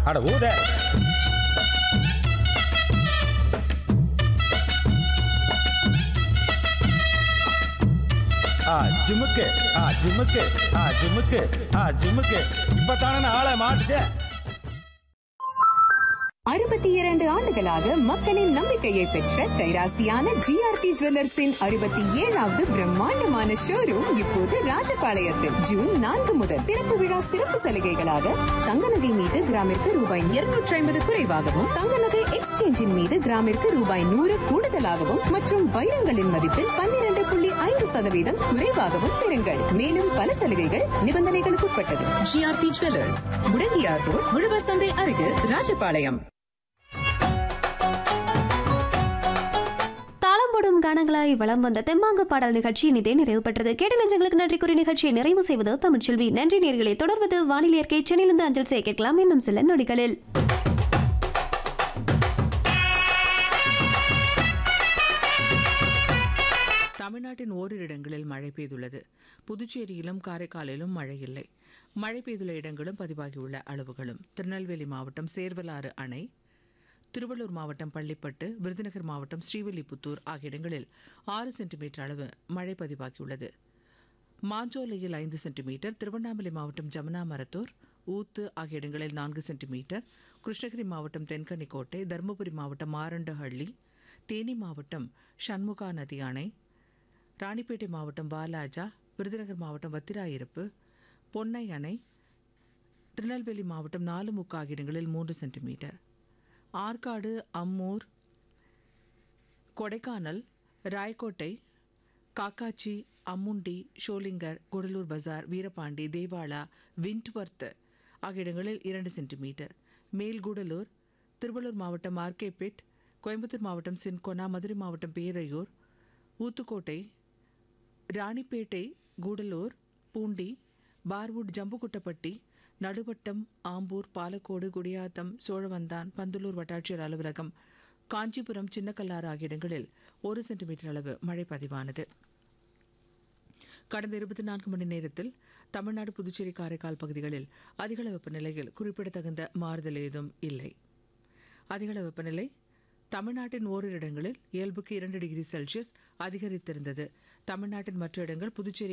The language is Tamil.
அட ஊத ஆ ஜிமுக்கு ஆ ஜிமுக்கு ஆ ஜிமுக்கு ஆ ஜிமுக்கு இப்பதானே ஆளை மாட்டுச்சே அறுபத்தி இரண்டு ஆண்டுகளாக மக்களின் நம்பிக்கையை பெற்ற கைராசியான ஜிஆர்டி ஜுவல்லர்ஸின் அறுபத்தி ஏழாவது பிரம்மாண்டமான ஷோரூம் இப்போது ராஜபாளையத்தில் ஜூன் நான்கு முதல் திறப்பு விழா சிறப்பு சலுகைகளாக தங்க நகை மீது கிராமிற்கு ரூபாய் இருநூற்றி ஐம்பது குறைவாகவும் தங்க நகை எக்ஸ்சேஞ்சின் மீது கிராமிற்கு ரூபாய் நூறு கூடுதலாகவும் மற்றும் வைரங்களின் மதிப்பில் பன்னிரண்டு புள்ளி ஐந்து சதவீதம் குறைவாகவும் பெறுங்கள் மேலும் பல சலுகைகள் நிபந்தனைகளுக்கு உட்பட்டது ஜிஆர்டி ஜுவல்லர்ஸ் முடங்கியார் ரோட் உழவர் சந்தை அருகில் ராஜபாளையம் தாளம் போடும் கானங்களாய் வளம் வந்த தெம்மாங்கு பாடல் நிகழ்ச்சி இனிதே நிறைவு பெற்றது கேட்ட நெஞ்சங்களுக்கு நன்றி கூறி நிகழ்ச்சியை நிறைவு செய்வது தமிழ்ச்செல்வி நன்றி நேர்களை தொடர்வது வானிலை இயற்கை சென்னையிலிருந்து அஞ்சல் செய்ய கேட்கலாம் இன்னும் சில நொடிகளில் தமிழ்நாட்டின் ஓரிரு இடங்களில் மழை பெய்துள்ளது புதுச்சேரியிலும் காரைக்காலிலும் மழை இல்லை மழை பெய்துள்ள இடங்களும் பதிவாகியுள்ள அளவுகளும் திருநெல்வேலி மாவட்டம் சேர்வலாறு அணை திருவள்ளூர் மாவட்டம் பள்ளிப்பட்டு விருதுநகர் மாவட்டம் ஸ்ரீவில்லிபுத்தூர் ஆகிய இடங்களில் ஆறு சென்டிமீட்டர் அளவு மழை பதிவாகியுள்ளது மாஞ்சோலையில் ஐந்து சென்டிமீட்டர் திருவண்ணாமலை மாவட்டம் ஜமுனா மரத்தூர் ஊத்து ஆகிய இடங்களில் நான்கு சென்டிமீட்டர் கிருஷ்ணகிரி மாவட்டம் தென்கனிக்கோட்டை தருமபுரி மாவட்டம் மாரண்டஹள்ளி தேனி மாவட்டம் சண்முகா நதி அணை ராணிப்பேட்டை மாவட்டம் வாலாஜா விருதுநகர் மாவட்டம் வத்திராயிருப்பு பொன்னை அணை திருநெல்வேலி மாவட்டம் நாலுமுக்கு ஆகிய இடங்களில் மூன்று சென்டிமீட்டர் ஆற்காடு அம்மூர் கொடைக்கானல் ராயக்கோட்டை காக்காச்சி அம்முண்டி ஷோலிங்கர் குடலூர் பஜார் வீரபாண்டி தேவாலா விண்ட்வர்த் ஆகிய இடங்களில் இரண்டு சென்டிமீட்டர் மேல்கூடலூர் திருவள்ளூர் மாவட்டம் ஆர்கேபேட் கோயம்புத்தூர் மாவட்டம் சின்கொனா மதுரை மாவட்டம் பேரையூர் ஊத்துக்கோட்டை ராணிப்பேட்டை கூடலூர் பூண்டி பார்வுட் ஜம்புகுட்டப்பட்டி நடுவட்டம் ஆம்பூர் பாலக்கோடு குடியாத்தம் சோழவந்தான் பந்தலூர் வட்டாட்சியர் அலுவலகம் காஞ்சிபுரம் சின்னக்கல்லாறு ஆகிய இடங்களில் ஒரு சென்டிமீட்டர் அளவு மழை பதிவானது கடந்த இருபத்தி நான்கு மணி நேரத்தில் தமிழ்நாடு புதுச்சேரி காரைக்கால் பகுதிகளில் அதிகள வெப்பநிலையில் குறிப்பிடத்தகுந்த மாறுதல் ஏதும் இல்லை அதிகள வெப்பநிலை தமிழ்நாட்டின் ஓரிரு இடங்களில் இயல்புக்கு இரண்டு டிகிரி செல்சியஸ் அதிகரித்திருந்தது தமிழ்நாட்டின் மற்ற இடங்கள் புதுச்சேரி